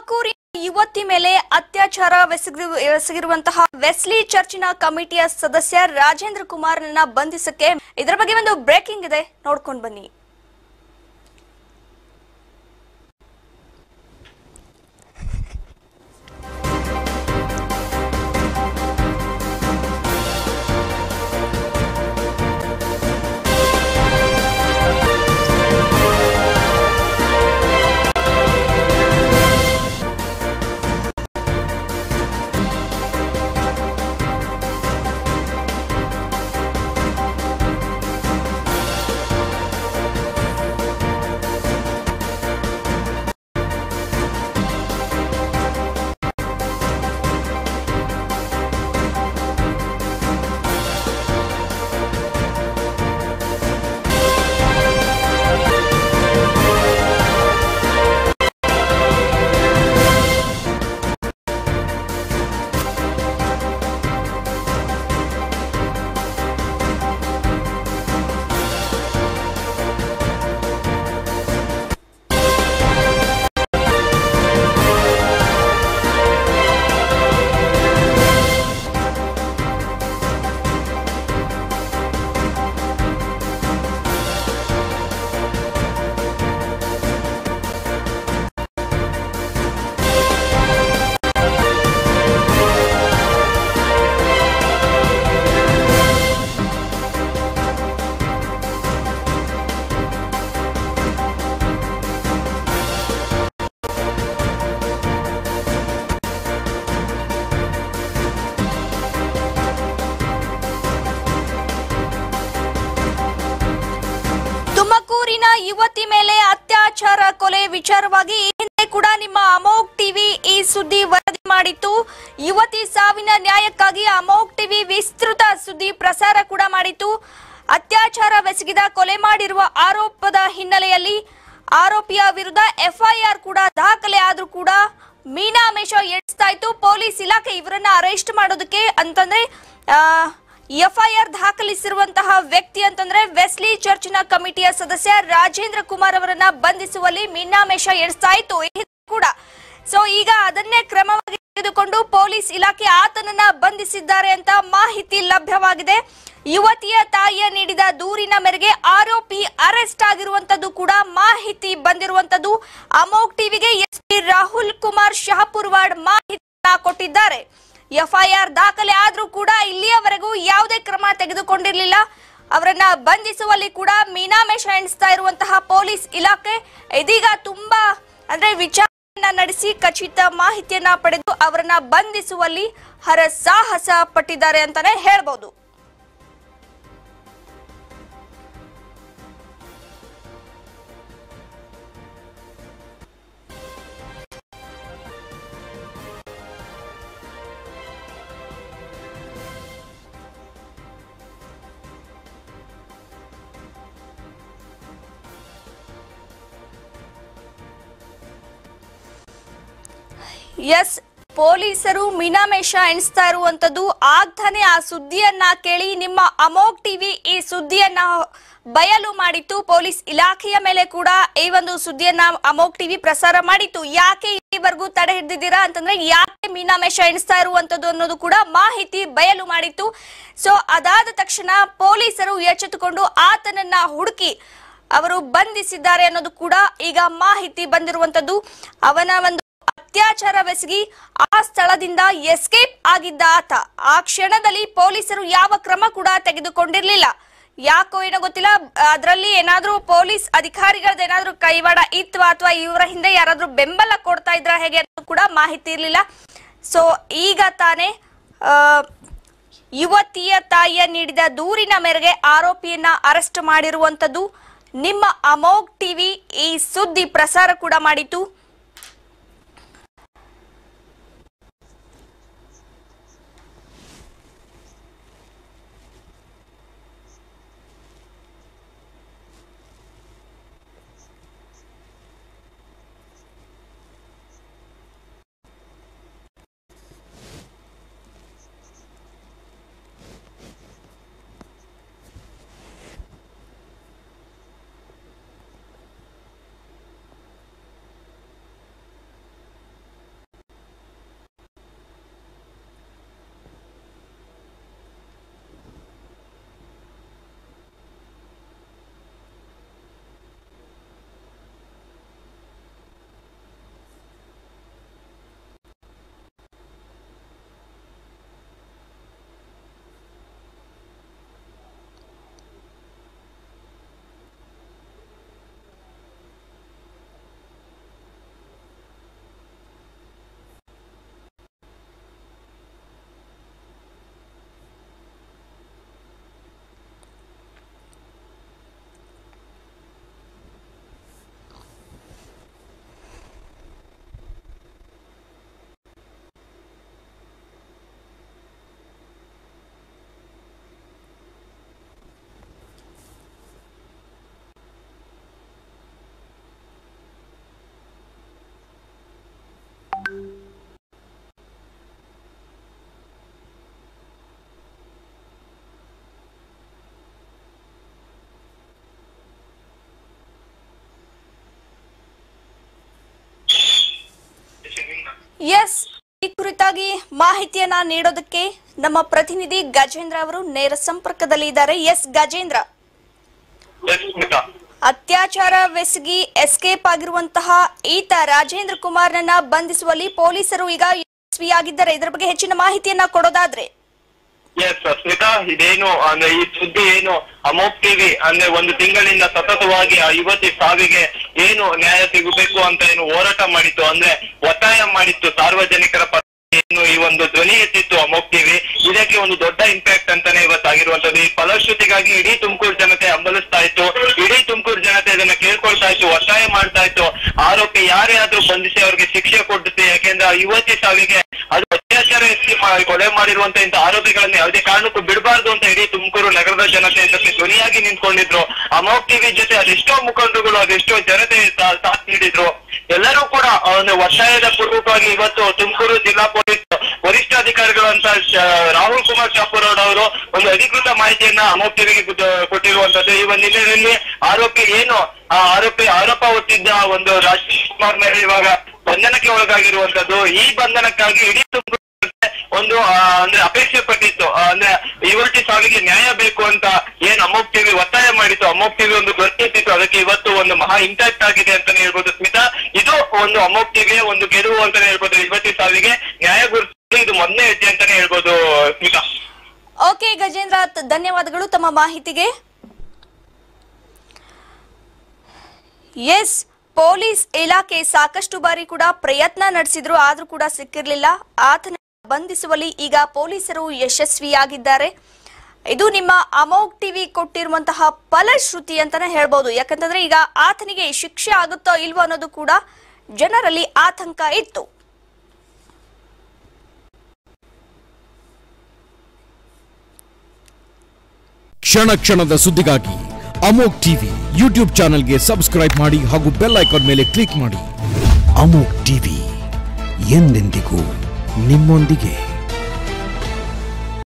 ತುಮಕೂರಿನ ಯುವತಿ ಮೇಲೆ ಅತ್ಯಾಚಾರವೆಸಗಿರು ಎಸಗಿರುವಂತಹ ವೆಸ್ಲಿ ಚರ್ಚಿನ ಕಮಿಟಿಯ ಸದಸ್ಯ ರಾಜೇಂದ್ರ ಕುಮಾರ್ನ ಬಂಧಿಸಕ್ಕೆ ಇದರ ಬಗ್ಗೆ ಒಂದು ಬ್ರೇಕಿಂಗ್ ಇದೆ ನೋಡ್ಕೊಂಡು ಬನ್ನಿ ತುಮಕೂರಿನ ಯುವತಿ ಮೇಲೆ ಅತ್ಯಾಚಾರ ಕೊಲೆ ವಿಚಾರವಾಗಿ ಈ ಹಿಂದೆ ಕೂಡ ನಿಮ್ಮ ಅಮೋಕ್ ಟಿವಿ ಈ ಸುದ್ದಿ ವರದಿ ಮಾಡಿತ್ತು ಯುವತಿ ಸಾವಿನ ನ್ಯಾಯಕ್ಕಾಗಿ ಅಮೋಕ್ ಟಿವಿ ವಿಸ್ತೃತ ಸುದ್ದಿ ಪ್ರಸಾರ ಕೂಡ ಮಾಡಿತ್ತು ಅತ್ಯಾಚಾರವೆಸಗಿದ ಕೊಲೆ ಮಾಡಿರುವ ಆರೋಪದ ಹಿನ್ನೆಲೆಯಲ್ಲಿ ಆರೋಪಿಯ ವಿರುದ್ಧ ಎಫ್ಐಆರ್ ಕೂಡ ದಾಖಲೆ ಆದ್ರೂ ಕೂಡ ಮೀನಾಮೇಷ ಎಣಿಸ್ತಾ ಇತ್ತು ಪೊಲೀಸ್ ಇಲಾಖೆ ಇವರನ್ನ ಅರೆಸ್ಟ್ ಮಾಡೋದಕ್ಕೆ ಅಂತಂದ್ರೆ ಆ, ಎಫ್ಐಆರ್ ದಾಖಲಿಸಿರುವಂತಹ ವ್ಯಕ್ತಿ ಅಂತಂದ್ರೆ ವೆಸ್ಲಿ ಚರ್ಚಿನ ಕಮಿಟಿಯ ಸದಸ್ಯ ರಾಜೇಂದ್ರ ಕುಮಾರ್ ಅವರನ್ನ ಬಂಧಿಸುವಲ್ಲಿ ಮೀನಾಮೇಷ ಎಣಿಸ್ತಾ ಇತ್ತು ಈ ಹಿಂದೆ ಕೂಡ ಸೊ ಈಗ ಅದನ್ನೇ ಕ್ರಮವಾಗಿ ತೆಗೆದುಕೊಂಡು ಪೊಲೀಸ್ ಇಲಾಖೆ ಆತನನ್ನ ಬಂಧಿಸಿದ್ದಾರೆ ಅಂತ ಮಾಹಿತಿ ಲಭ್ಯವಾಗಿದೆ ಯುವತಿಯ ತಾಯಿಯ ನೀಡಿದ ದೂರಿನ ಮೇರೆಗೆ ಆರೋಪಿ ಅರೆಸ್ಟ್ ಆಗಿರುವಂತದ್ದು ಕೂಡ ಮಾಹಿತಿ ಬಂದಿರುವಂತದ್ದು ಅಮೋಕ್ ಟಿವಿಗೆ ಎಸ್ಪಿ ರಾಹುಲ್ ಕುಮಾರ್ ಶಹಪುರ್ವಾಡ್ ಮಾಹಿತಿ ಕೊಟ್ಟಿದ್ದಾರೆ ಎಫ್ಐಆರ್ ದಾಖಲೆ ಆದ್ರೂ ಕೂಡ ಇಲ್ಲಿಯವರೆಗೂ ಯಾವುದೇ ಕ್ರಮ ತೆಗೆದುಕೊಂಡಿರಲಿಲ್ಲ ಅವರನ್ನ ಬಂಧಿಸುವಲ್ಲಿ ಕೂಡ ಮೀನಾಮೇಷ ಎಣಿಸ್ತಾ ಇರುವಂತಹ ಪೊಲೀಸ್ ಇಲಾಖೆ ಇದೀಗ ತುಂಬಾ ಅಂದ್ರೆ ವಿಚಾರಣೆಯನ್ನ ನಡೆಸಿ ಖಚಿತ ಮಾಹಿತಿಯನ್ನ ಪಡೆದು ಅವರನ್ನ ಬಂಧಿಸುವಲ್ಲಿ ಹರಸಾಹಸ ಪಟ್ಟಿದ್ದಾರೆ ಅಂತಾನೆ ಹೇಳ್ಬೋದು ಎಸ್ ಪೊಲೀಸರು ಮೀನಾಮೇಷ ಎಣಿಸ್ತಾ ಇರುವಂತದ್ದು ಆಗ್ತಾನೆ ಆ ಸುದ್ದಿಯನ್ನ ಕೇಳಿ ನಿಮ್ಮ ಅಮೋಕ್ ಟಿವಿ ಈ ಸುದ್ದಿಯನ್ನ ಬಯಲು ಮಾಡಿತ್ತು ಪೊಲೀಸ್ ಇಲಾಖೆಯ ಮೇಲೆ ಕೂಡ ಈ ಒಂದು ಸುದ್ದಿಯನ್ನ ಅಮೋಕ್ ಟಿವಿ ಪ್ರಸಾರ ಮಾಡಿತ್ತು ಯಾಕೆ ಇಲ್ಲಿವರೆಗೂ ತಡೆ ಹಿಡಿದಿದ್ದೀರಾ ಅಂತಂದ್ರೆ ಯಾಕೆ ಮೀನಾಮೇಷ ಎಣಿಸ್ತಾ ಇರುವಂತದ್ದು ಅನ್ನೋದು ಕೂಡ ಮಾಹಿತಿ ಬಯಲು ಮಾಡಿತ್ತು ಸೊ ಅದಾದ ತಕ್ಷಣ ಪೊಲೀಸರು ಎಚ್ಚೆತ್ತುಕೊಂಡು ಆತನನ್ನ ಹುಡುಕಿ ಅವರು ಬಂಧಿಸಿದ್ದಾರೆ ಅನ್ನೋದು ಕೂಡ ಈಗ ಮಾಹಿತಿ ಬಂದಿರುವಂತದ್ದು ಅವನ ಒಂದು ಅತ್ಯಾಚಾರವೆಸಗಿ ಆ ಸ್ಥಳದಿಂದ ಎಸ್ಕೇಪ್ ಆಗಿದ್ದ ಆತ ಆ ಕ್ಷಣದಲ್ಲಿ ಪೊಲೀಸರು ಯಾವ ಕ್ರಮ ಕೂಡ ತೆಗೆದುಕೊಂಡಿರ್ಲಿಲ್ಲ ಯಾಕೋ ಏನೋ ಗೊತ್ತಿಲ್ಲ ಅದರಲ್ಲಿ ಏನಾದ್ರೂ ಪೊಲೀಸ್ ಅಧಿಕಾರಿಗಳದ್ದು ಏನಾದ್ರೂ ಕೈವಾಡ ಇತ್ತು ಅಥವಾ ಇವರ ಹಿಂದೆ ಯಾರಾದ್ರೂ ಬೆಂಬಲ ಕೊಡ್ತಾ ಇದ್ರ ಹೇಗೆ ಅಂತ ಕೂಡ ಮಾಹಿತಿ ಇರಲಿಲ್ಲ ಸೊ ಈಗ ತಾನೇ ಆ, ಯುವತಿಯ ತಾಯಿಯ ನೀಡಿದ ದೂರಿನ ಮೇರೆಗೆ ಆರೋಪಿಯನ್ನ ಅರೆಸ್ಟ್ ಮಾಡಿರುವಂತದ್ದು ನಿಮ್ಮ ಅಮೋಗ್ ಟಿವಿ ಈ ಸುದ್ದಿ ಪ್ರಸಾರ ಕೂಡ ಮಾಡಿತು ಎಸ್ ಈ ಕುರಿತಾಗಿ ಮಾಹಿತಿಯನ್ನ ನೀಡೋದಕ್ಕೆ ನಮ್ಮ ಪ್ರತಿನಿಧಿ ಗಜೇಂದ್ರ ಅವರು ನೇರ ಸಂಪರ್ಕದಲ್ಲಿ ಇದ್ದಾರೆ ಎಸ್ ಗಜೇಂದ್ರ ಎಸ್ ಸ್ಮಿತಾ ಅತ್ಯಾಚಾರವೆಸಗಿ ಎಸ್ಕೇಪ್ ಆಗಿರುವಂತಹ ಈತ ರಾಜೇಂದ್ರ ಕುಮಾರ್ನನ್ನ ಬಂಧಿಸುವಲ್ಲಿ ಪೊಲೀಸರು ಈಗ ಯಶಸ್ವಿಯಾಗಿದ್ದಾರೆ ಇದರ ಬಗ್ಗೆ ಹೆಚ್ಚಿನ ಮಾಹಿತಿಯನ್ನ ಕೊಡೋದಾದ್ರೆ ಎಸ್ ಸ್ಮಿತಾ ಇದೇನು ಅಂದ್ರೆ ಈ ಸುದ್ದಿ ಏನು ಅಮೋಕ್ ಟಿವಿ ಅಂದ್ರೆ ಒಂದು ತಿಂಗಳಿಂದ ಸತತವಾಗಿ ಆ ಯುವತಿ ಸಾವಿಗೆ ಏನು ನ್ಯಾಯ ಸಿಗಬೇಕು ಅಂತ ಏನು ಹೋರಾಟ ಮಾಡಿತ್ತು ಅಂದ್ರೆ ಒತ್ತಾಯ ಮಾಡಿತ್ತು ಸಾರ್ವಜನಿಕರ ಪರ ಏನು ಈ ಒಂದು ಧ್ವನಿ ಎತ್ತಿತ್ತು ಅಮೋಕ್ ಟಿವಿ ಇದಕ್ಕೆ ಒಂದು ದೊಡ್ಡ ಇಂಪ್ಯಾಕ್ಟ್ ಅಂತಾನೆ ಇವತ್ತಾಗಿರುವಂತದ್ದು ಈ ಫಲಶ್ರುತಿಗಾಗಿ ಇಡೀ ತುಮಕೂರು ಜನತೆ ಹಂಬಲಿಸ್ತಾ ಇತ್ತು ಇಡೀ ತುಮಕೂರು ಜನತೆ ಇದನ್ನ ಕೇಳ್ಕೊಳ್ತಾ ಇತ್ತು ಒತ್ತಾಯ ಮಾಡ್ತಾ ಇತ್ತು ಆರೋಪಿ ಯಾರೇ ಆದ್ರೂ ಬಂಧಿಸಿ ಅವ್ರಿಗೆ ಶಿಕ್ಷೆ ಕೊಡುತ್ತೆ ಯಾಕೆಂದ್ರೆ ಆ ಯುವತಿ ಸಾವಿಗೆ ಅದು ಅತ್ಯಾಚಾರ ಎತ್ತಿ ಮಾ- ಕೊಲೆ ಮಾಡಿರುವಂತ ಇಂಥ ಆರೋಪಿಗಳನ್ನ ಯಾವುದೇ ಕಾರಣಕ್ಕೂ ಬಿಡಬಾರ್ದು ಅಂತ ಇಡೀ ತುಮಕೂರು ನಗರದ ಜನತೆ ಇದಕ್ಕೆ ಧ್ವನಿಯಾಗಿ ನಿಂತ್ಕೊಂಡಿದ್ರು ಅಮೋಕ್ ಟಿವಿ ಜೊತೆ ಅದೆಷ್ಟೋ ಮುಖಂಡರುಗಳು ಅದೆಷ್ಟೋ ಜನತೆ ಸಾ- ಸಾಥ್ ನೀಡಿದ್ರು ಎಲ್ಲರೂ ಕೂಡ ಆ ಒಂದು ಒತ್ತಾಯದ ಪೂರ್ವಕವಾಗಿ ಇವತ್ತು ತುಮಕೂರು ಜಿಲ್ಲಾ ಪೊಲೀಸ್ ವರಿಷ್ಠಾಧಿಕಾರಿಗಳಂತ ಶ- ರಾಹುಲ್ ಕುಮಾರ್ ಚಾಪುರೋಡ್ ಅವರು ಒಂದು ಅಧಿಕೃತ ಮಾಹಿತಿಯನ್ನ ಅಮೋಕ್ ಟಿವಿಗೆ ಕೊಟ್ಟಿರುವಂತದ್ದು ಈ ಒಂದು ಹಿನ್ನೆಲೆಯಲ್ಲಿ ಆರೋಪಿ ಏನು ಆ ಆರೋಪಿ ಆರೋಪ ಹೊತ್ತಿದ್ದ ಒಂದು ರಾಜೇಶ್ ಕುಮಾರ್ ಮೇಲೆ ಇವಾಗ ಬಂಧನಕ್ಕೆ ಒಳಗಾಗಿರುವಂತದ್ದು ಈ ಬಂಧನಕ್ಕಾಗಿ ಇಡೀ ತುಮಕೂರು ಜನತೆ ಒಂದು ಆ, ಅಂದ್ರೆ ಅಪೇಕ್ಷೆ ಪಟ್ಟಿತ್ತು ಆ, ಅಂದ್ರೆ ಯುವತಿ ಸಾವಿಗೆ ನ್ಯಾಯ ಬೇಕು ಅಂತ ಏನ್ ಅಮೋಕ್ ಟಿವಿ ಒತ್ತಾಯ ಮಾಡಿತ್ತು ಅಮೋಕ್ ಟಿವಿ ಒಂದು ಗೊತ್ತಿತ್ತು ಅದಕ್ಕೆ ಇವತ್ತು ಒಂದು ಮಹಾ ಇಂಪ್ಯಾಕ್ಟ್ ಆಗಿದೆ ಅಂತಾನೆ ಹೇಳ್ಬೋದು ಸ್ಮಿತಾ ಇದು ಒಂದು ಅಮೋಕ್ ಟಿವಿಯ ಒಂದು ಗೆಲುವು ಅಂತಾನೆ ಹೇಳ್ಬೋದು ಯುವತಿ ಸಾವಿಗೆ ನ್ಯಾಯ ಗುರುತಿಸಲು ಇದು ಮೊದಲನೇ ಹೆಜ್ಜೆ ಅಂತಾನೆ ಹೇಳ್ಬೋದು ಸ್ಮಿತಾ ಓಕೆ ಗಜೇಂದ್ರ ತ- ಧನ್ಯವಾದಗಳು ತಮ್ಮ ಮಾಹಿತಿಗೆ ಎಸ್ ಪೊಲೀಸ್ ಇಲಾಖೆ ಸಾಕಷ್ಟು ಬಾರಿ ಕೂಡ ಪ್ರಯತ್ನ ನಡೆಸಿದ್ರು ಆದ್ರೂ ಕೂಡ ಸಿಕ್ಕಿರ್ಲಿಲ್ಲ ಆತನ ಬಂಧಿಸುವಲ್ಲಿ ಈಗ ಪೊಲೀಸರು ಯಶಸ್ವಿಯಾಗಿದ್ದಾರೆ ಇದು ನಿಮ್ಮ ಅಮೋಕ್ ಟಿವಿ ಕೊಟ್ಟಿರುವಂತಹ ಫಲಶ್ರುತಿ ಅಂತಾನೆ ಹೇಳ್ಬೋದು ಯಾಕಂತಂದ್ರೆ ಈಗ ಆತನಿಗೆ ಶಿಕ್ಷೆ ಆಗುತ್ತೋ ಇಲ್ವೋ ಅನ್ನೋದು ಕೂಡ ಜನರಲ್ಲಿ ಆತಂಕ ಇತ್ತು ಕ್ಷಣ ಕ್ಷಣದ ಸುದ್ದಿಗಾಗಿ ಅಮೋಕ್ ಟಿವಿ ಯೂಟ್ಯೂಬ್ ಚಾನೆಲ್ಗೆ ಸಬ್ಸ್ಕ್ರೈಬ್ ಮಾಡಿ ಹಾಗೂ ಬೆಲ್ ಐಕಾನ್ ಮೇಲೆ ಕ್ಲಿಕ್ ಮಾಡಿ ಅಮೋಕ್ ಟಿವಿ ಎಂದೆಂದಿಗೂ ನಿಮ್ಮೊಂದಿಗೆ